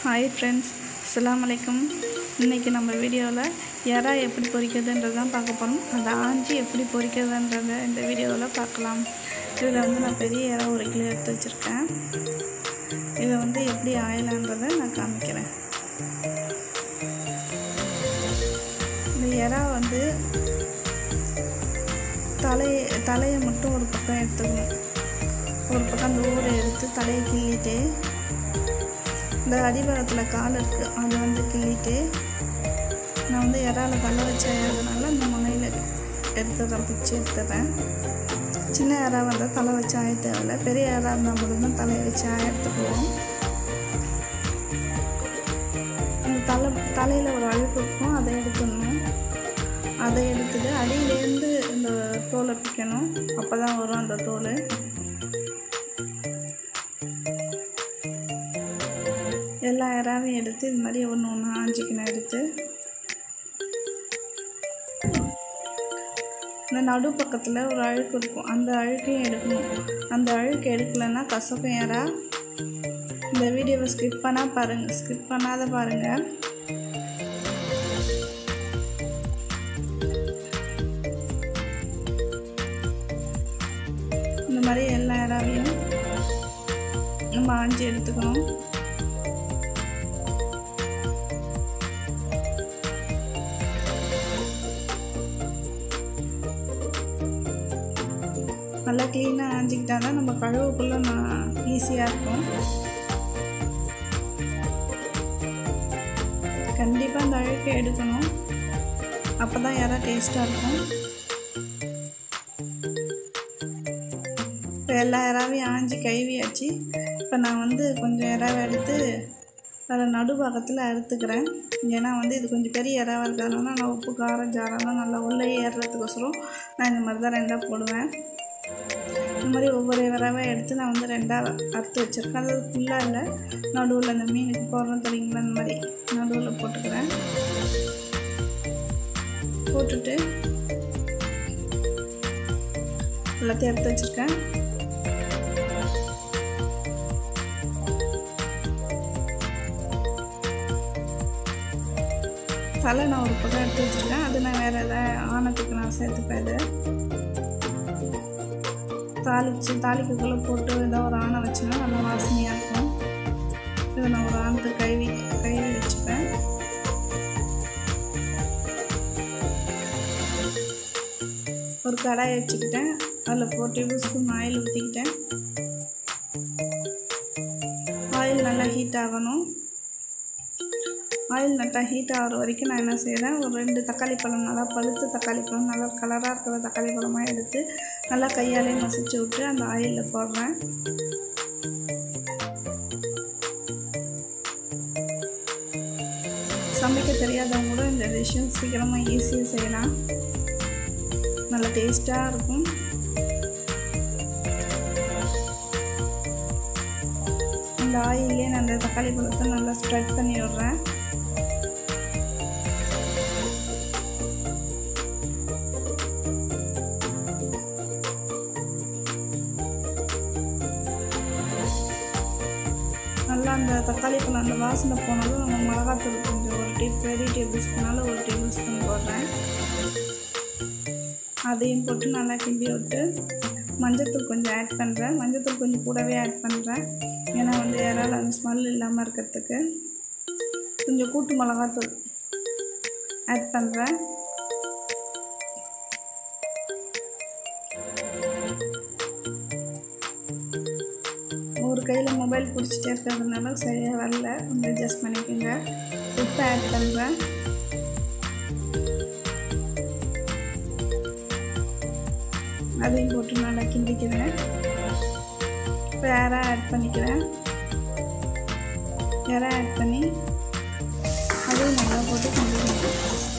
hi friends அஸ்ஸலாமு அலைக்கும் இன்றைக்கி நம்ம வீடியோவில் எறா எப்படி பொரிக்கிறதுன்றது தான் பார்க்க போகிறோம் அதை ஆஞ்சி எப்படி பொரிக்கிறதுன்றத இந்த வீடியோவில் பார்க்கலாம் இதில் வந்து நான் பெரிய எறா ஒரு கிலோ எடுத்து வச்சுருக்கேன் இதை வந்து எப்படி ஆயலான்றதை நான் காமிக்கிறேன் இந்த எறா வந்து தலை தலையை மட்டும் ஒரு பக்கம் எடுத்துக்கணும் ஒரு பக்கம் அந்த ஊரை எடுத்து தலையை கிள்ளிட்டு இந்த அடிபாகத்தில் கால் இருக்குது அதை வந்து கிள்ளிட்டு நான் வந்து இறால தலை வச்சு ஆயறதுனால அந்த முனையில் எடுத்துடுறேன் பிச்சு எடுத்துடுறேன் சின்ன இறா வந்தால் தலை வச்சு ஆய தேவையில்ல பெரிய இறா இருந்தால் மட்டும்தான் தலையை வச்சு ஆய எடுத்துக்குவோம் அந்த தலை தலையில் ஒரு அழுக்கு இருக்கும் அதை எடுத்துடணும் அதை எடுத்துட்டு அடியிலேருந்து இந்த தோலை பிக்கணும் அப்போ தான் வரும் அந்த தோல் எல்லா இறாவையும் எடுத்து இது மாதிரி ஒன்று ஒன்று ஆஞ்சிக்கணும் எடுத்து இந்த நடு பக்கத்தில் ஒரு அழுக்கு இருக்கும் அந்த அழுக்கையும் எடுக்கணும் அந்த அழுக்கு எடுக்கலைன்னா கசக்கும் இறா இந்த வீடியோவை ஸ்கிப் பண்ணால் பாருங்கள் ஸ்கிப் பண்ணாத பாருங்கள் இந்த மாதிரி எல்லா இறாவையும் நம்ம ஆஞ்சி எடுத்துக்கணும் நல்லா க்ளீனாக ஆஞ்சிக்கிட்டா தான் நம்ம கழுவுக்குள்ளே நான் ஈஸியாக இருக்கும் கண்டிப்பாக அந்த அழுக்கை எடுக்கணும் அப்போ தான் யாராவது டேஸ்ட்டாக இருக்கும் இப்போ எல்லா இறாவையும் ஆஞ்சி கழுவியாச்சு இப்போ நான் வந்து கொஞ்சம் இறாவை எடுத்து அதில் நடுபாகத்தில் அறுத்துக்கிறேன் ஏன்னா வந்து இது கொஞ்சம் பெரிய இறாவாக இருக்கிறதுனால நான் உப்பு காரம் ஜாரெல்லாம் நல்லா உள்ளே ஏறுறதுக்கோசரம் நான் இந்த மாதிரி தான் ரெண்டாக போடுவேன் இந்த மாதிரி ஒவ்வொரு விரவை எடுத்து நான் வந்து ரெண்டாக அறுத்து வச்சுருக்கேன் அது ஃபுல்லாக இல்லை நடுவில் அந்த மீனுக்கு போடுறோம் தெரியுங்களா இந்த மாதிரி நடுவில் போட்டுக்கிறேன் போட்டுட்டு எல்லாத்தையும் எடுத்து வச்சுருக்கேன் தலை நான் ஒரு பக்கம் எடுத்து வச்சுருக்கேன் அது நான் வேறு எதாவது ஆனத்துக்கு நான் சேர்த்துப்பேன் இது தாளிச்சு தாளிக்கக்குள்ளே போட்டு ஏதோ ஒரு ஆணை வச்சுன்னா நல்லா வாசனையாக இருக்கும் இதை நான் ஒரு ஆணத்துக்கு கழுவி கழுவி வச்சுப்பேன் ஒரு கடாய் வச்சுக்கிட்டேன் அதில் ஃபோர் டேபிள் ஸ்பூன் ஆயில் ஊற்றிக்கிட்டேன் ஆயில் நல்லா ஹீட் ஆகணும் ஆயில் நல்லா ஹீட் ஆகிற வரைக்கும் நான் என்ன செய்கிறேன் ஒரு ரெண்டு தக்காளி பழம் நல்லா பழுத்து தக்காளி பழம் நல்லா கலராக இருக்கிற தக்காளி பழமாக எடுத்து நல்லா கையாலே மசிச்சு விட்டு அந்த ஆயிலில் போடுறேன் சமைக்க தெரியாதவங்க கூட இந்த டிஷ்ஷும் சீக்கிரமாக ஈஸியாக செய்யலாம் நல்லா டேஸ்ட்டாக இருக்கும் இந்த ஆயிலே நான் அந்த தக்காளி பழத்தை நல்லா ஸ்ப்ரெட் பண்ணி விடுறேன் நல்லா அந்த தக்காளி பழம் அந்த வாசனை போனாலும் நம்ம மிளகாத்தூள் கொஞ்சம் ஒரு டீ பெரிய டேபிள் ஸ்பூனால் ஒரு டேபிள் ஸ்பூன் போடுறேன் அதையும் போட்டு நல்லா கிண்டி விட்டு மஞ்சத்தூள் கொஞ்சம் ஆட் பண்ணுறேன் மஞ்சத்தூள் கொஞ்சம் கூடவே ஆட் பண்ணுறேன் ஏன்னா வந்து இறால் அந்த ஸ்மெல் இல்லாமல் இருக்கிறதுக்கு கொஞ்சம் கூட்டு மிளகாத்தூள் ஆட் பண்ணுறேன் ஒரு கையில் மொபைல் பிடிச்சிட்டே இருக்கிறதுனால சரியாக வரல கொஞ்சம் அட்ஜஸ்ட் பண்ணிக்கோங்க உப்பு ஆட் பண்ணுறேன் அதையும் போட்டு நல்லா கிண்டிக்கிறேன் இப்போ இறா ஆட் பண்ணிக்கிறேன் இறா ஆட் பண்ணி அதையும் நல்லா போட்டு கிண்டிக்கிறேன்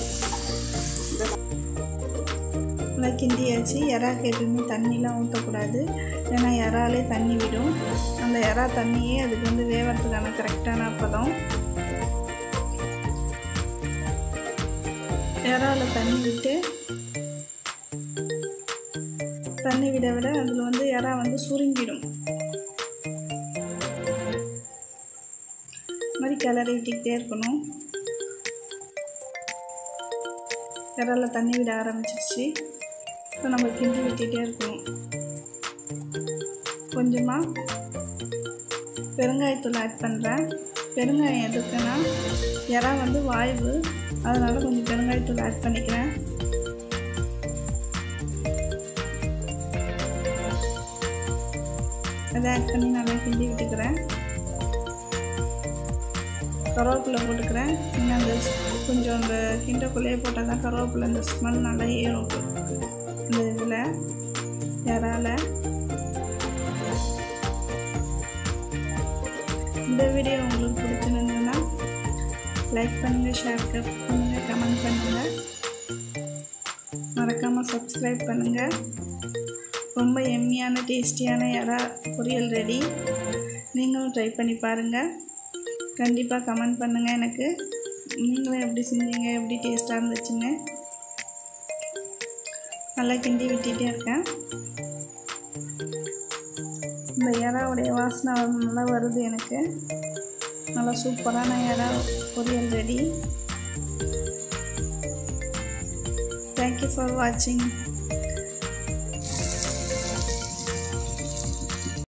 நல்லா கிண்டியாச்சு இறாக்கு எப்பயுமே தண்ணிலாம் ஊற்றக்கூடாது ஏன்னா இறாலே தண்ணி விடும் அந்த இறா தண்ணியே அதுக்கு வந்து வேவறதுக்கான கரெக்டான பதம் இறால தண்ணி விட்டு தண்ணி விட விட அதில் வந்து இறா வந்து சுருங்கிடும் மாதிரி கிளறி விட்டுக்கிட்டே இருக்கணும் இறால தண்ணி விட ஆரம்பிச்சிருச்சு இப்போ நம்ம கிண்டி விட்டுகிட்டே இருக்கணும் கொஞ்சமாக பெருங்காயத்தூள் ஆட் பண்ணுறேன் பெருங்காயம் எதுக்குன்னா இறா வந்து வாய்வு அதனால் கொஞ்சம் பெருங்காயத்தூள் ஆட் பண்ணிக்கிறேன் அதை ஆட் பண்ணி நல்லா கிண்டி விட்டுக்கிறேன் கருவேப்பிலை போட்டுக்கிறேன் இன்னும் அந்த கொஞ்சம் அந்த கிண்டக்குள்ளேயே போட்டால் தான் கருவேப்பிலை அந்த ஸ்மெல் நல்லா ஏறும் இந்த இதில் இறால இந்த வீடியோ உங்களுக்கு பிடிச்சிருந்ததுன்னா லைக் பண்ணுங்கள் ஷேர் பண்ணுங்கள் கமெண்ட் பண்ணுங்கள் மறக்காமல் சப்ஸ்கிரைப் பண்ணுங்கள் ரொம்ப எம்மியான டேஸ்டியான இறா பொரியல் ரெடி நீங்களும் ட்ரை பண்ணி பாருங்கள் கண்டிப்பாக கமெண்ட் பண்ணுங்கள் எனக்கு நீங்களும் எப்படி செஞ்சீங்க எப்படி டேஸ்ட்டாக இருந்துச்சுன்னு நல்லா கிண்டி விட்டுட்டே இருக்கேன் இந்த இறாவுடைய வாசனை நல்லா வருது எனக்கு நல்லா சூப்பரான இறா பொரியல் ரெடி தேங்க்யூ ஃபார் வாட்சிங்